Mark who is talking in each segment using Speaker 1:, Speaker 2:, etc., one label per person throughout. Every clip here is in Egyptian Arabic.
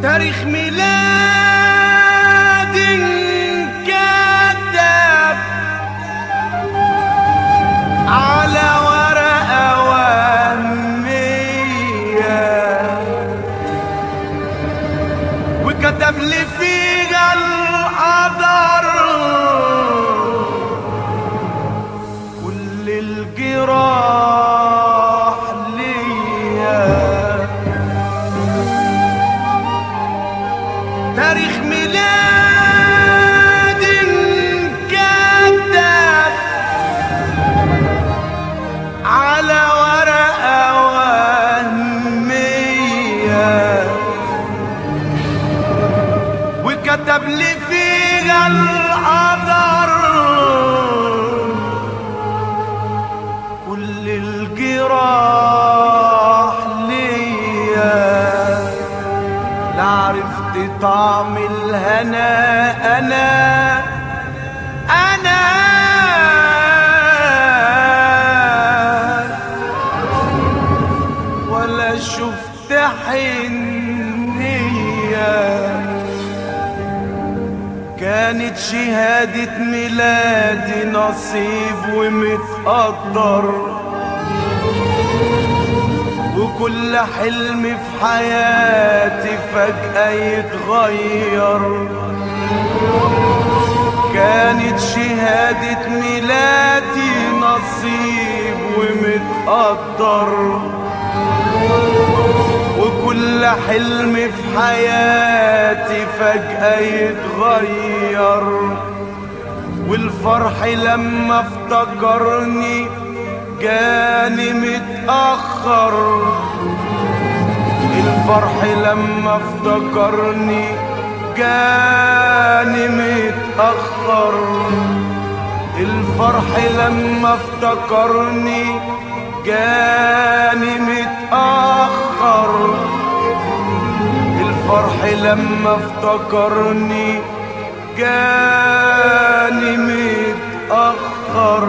Speaker 1: تاريخ ميلاد كتب على ورقة وهمية وكتب لي فيها القدر كل الجراح ليا تاريخ ميلاد كتب على ورقة وهمية وكتب لي فيها القدر كل الجراح ليا لا عرفت طعم الهنا انا انا ولا شفت حنية كانت شهادة ميلادي نصيب ومتقدر وكل حلم في حياتي فجأة يتغير كانت شهادة ميلادي نصيب ومتقدر وكل حلم في حياتي فجأة يتغير والفرح لما افتكرني جاني متأخر الفرح لما افتكرني جاني متأخر الفرح لما افتكرني جاني متأخر الفرح لما افتكرني جاني متأخر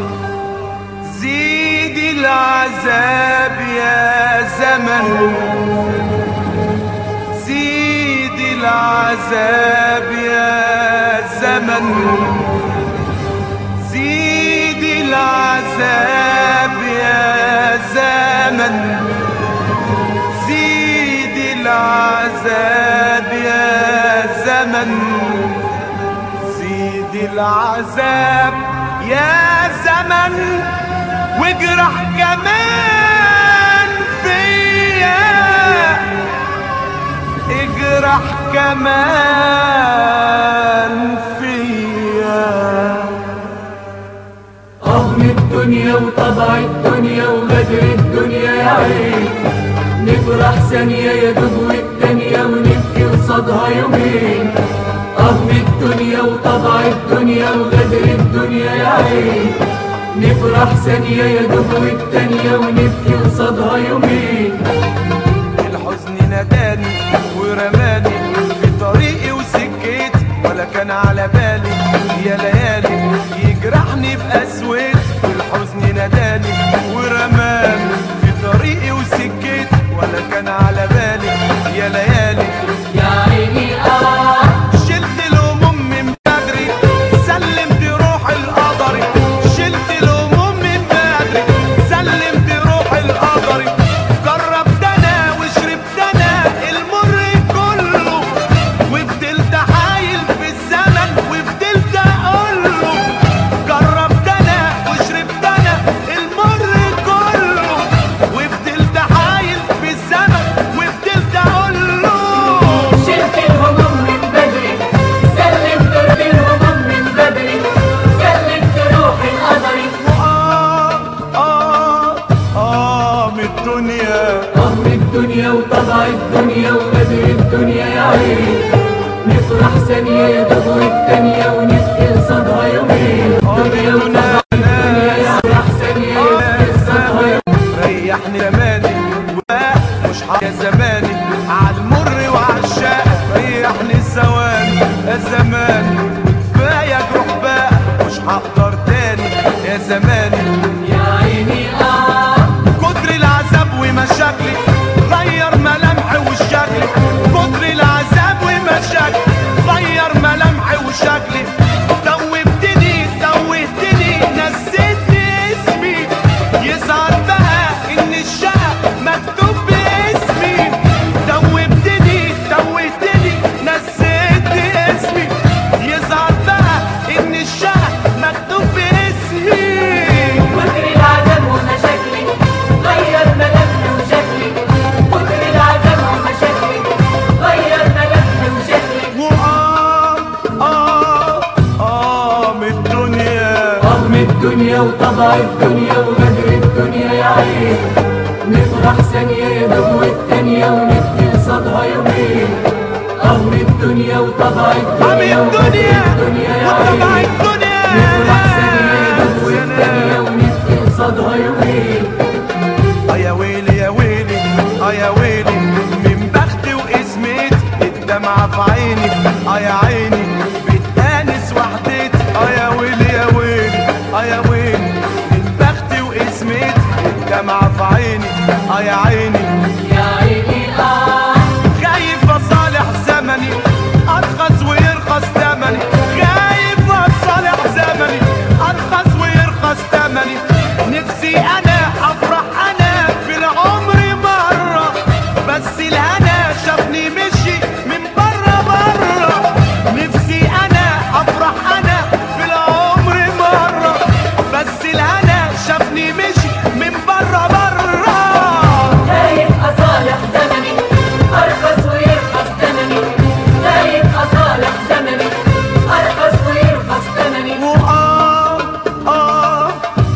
Speaker 1: زيد العذاب يا زمن زيد العذاب يا زمن زيد العذاب يا زمن زيد العذاب يا زمن زيد العذاب يا زمن واجرح كمان فيا اجرح كمان فيا
Speaker 2: أهم الدنيا وطبع الدنيا وغدر الدنيا يا عين نفرح ثانية يا دوب والتانية ونبكي قصادها يومين أهم الدنيا وطبع الدنيا وغدر الدنيا يا عين نفرح ثانية يا دوب والتانية ونبكي قصادها يومين
Speaker 1: الحزن ناداني ورماني في طريقي وسكتي ولا كان على بالي يا ليالي يجرحني بأسود الحزن ناداني ورماني في طريقي وسكتي ولا كان على بالي يا ليالي
Speaker 2: يا عيني آه
Speaker 1: شلت الهموم من بدري سلمت روح القدر شلت الهموم من بدري سلمت روح القدر جربت انا وشربت انا المر كله وفضلت حايل في الزمن وفضلت اقول له جربت انا وشربت انا المر كله وفضلت حايل في الزمن وفضلت اقول له
Speaker 2: شلت الهموم من بدري سلمت درب الهموم من بدري سلمت روحي لقدري
Speaker 1: آه آه آه من الدنيا
Speaker 2: أمر الدنيا وطبع الدنيا وغدر الدنيا يا عين نفرح ثانية يا دوب والتانية ونبكي قصادها يومين دنيا وطبع الدنيا نفرح ثانية يبكي قصادها يومين
Speaker 1: ريحني زماني ولا مش ح- يا زماني عالمر وعالشقة ريحني ثواني يا زماني كفاية جروح بقى مش هقدر تاني يا زماني
Speaker 2: يا عيني آه
Speaker 1: كتر العذاب ومشاكلي غير ملامحي وشكلي كتر العذاب
Speaker 2: الدنيا وطبع الدنيا وغدر الدنيا يا عين نفرح ثانية يا دوب التانية ونبكي قصادها يومين قهر الدنيا وطبع
Speaker 1: عم
Speaker 2: الدنيا وغدر
Speaker 1: الدنيا
Speaker 2: الدنيا يا
Speaker 1: وطبع
Speaker 2: عين
Speaker 1: الدنيا
Speaker 2: نفرح ثانية يا دوب التانية ونبكي قصادها يومين
Speaker 1: اه يا ويلي يا ويلي اه يا ويلي من بختي واسمتي الدمعة في عيني اه يا عيني بتانس وحدتي اه يا ويلي يا ويلي اه يا ويلي من بختي واسمتي الدمعة في عيني اه يا عيني
Speaker 2: يا عيني آه
Speaker 1: خايف اصالح زمني ارخص ويرخص ثمني خايف اصالح زمني ارخص ويرخص ثمني نفسي انا افرح انا في العمر مره بس الهنا شافني مشي من بره بره نفسي انا افرح انا في العمر مره بس الهنا شافني مشي من بره بره
Speaker 2: خايف أصالح زمني أرخص ويرخص ثمني خايف أصالح زمني أرخص ويرخص ثمني
Speaker 1: وآه آه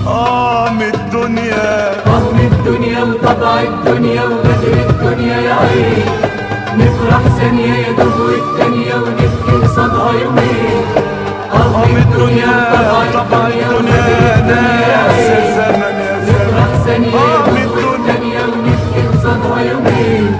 Speaker 1: آه من الدنيا
Speaker 2: وهم الدنيا وطبع الدنيا وغدر الدنيا يا عين نفرح ثانية يا دوب والتانية ونبكي قصادها يومين
Speaker 1: آه من الدنيا طبعا الدنيا ناس يا زمن يا
Speaker 2: نفرح
Speaker 1: زمن
Speaker 2: ثانية يا
Speaker 1: آه من
Speaker 2: دوب
Speaker 1: الدنيا
Speaker 2: والتانية ونبكي قصادها يومين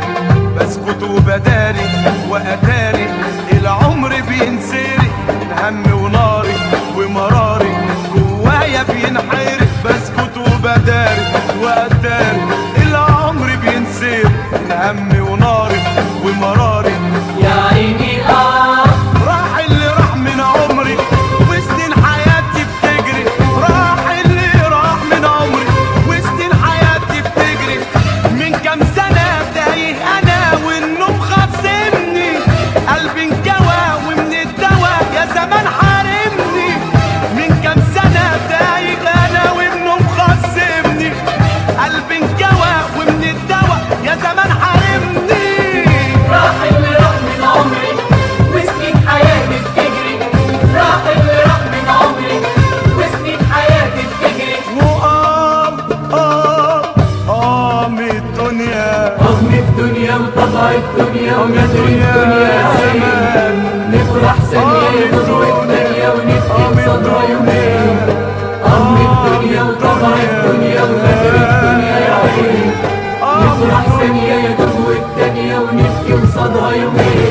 Speaker 1: بسكت وبداري وأداري العمر بينسري هم وناري ومراري جوايا بينحرق بسكت وبداري وأداري العمر بينسري هم وناري ومراري
Speaker 2: يا عيني آه
Speaker 1: راح اللي راح من عمري وسنين حياتي بتجري راح اللي راح من عمري وسنين حياتي بتجري من كام سنة تايه أنا والنوم خاصمني قلبي انكوى ومن الدوا يا زمان حارمني من كام سنة تايه أنا والنوم خاصمني قلبي انكوى ومن الدوا يا زمان حارمني
Speaker 2: راح اللي راح من عمري وسنين حياتي بتجري راح اللي راح من عمري وسنين حياتي بتجري
Speaker 1: وآه آه آه من الدنيا
Speaker 2: رغم الدنيا وطبع الدنيا وقدر الدنيا يا عين
Speaker 1: زمان
Speaker 2: نفرح ثانية يا دور والتانية ونبكي قصادها يومين رغم الدنيا وطبع الدنيا وقدر الدنيا يا عين نفرح ثانية يا دور والتانية ونبكي قصادها يومين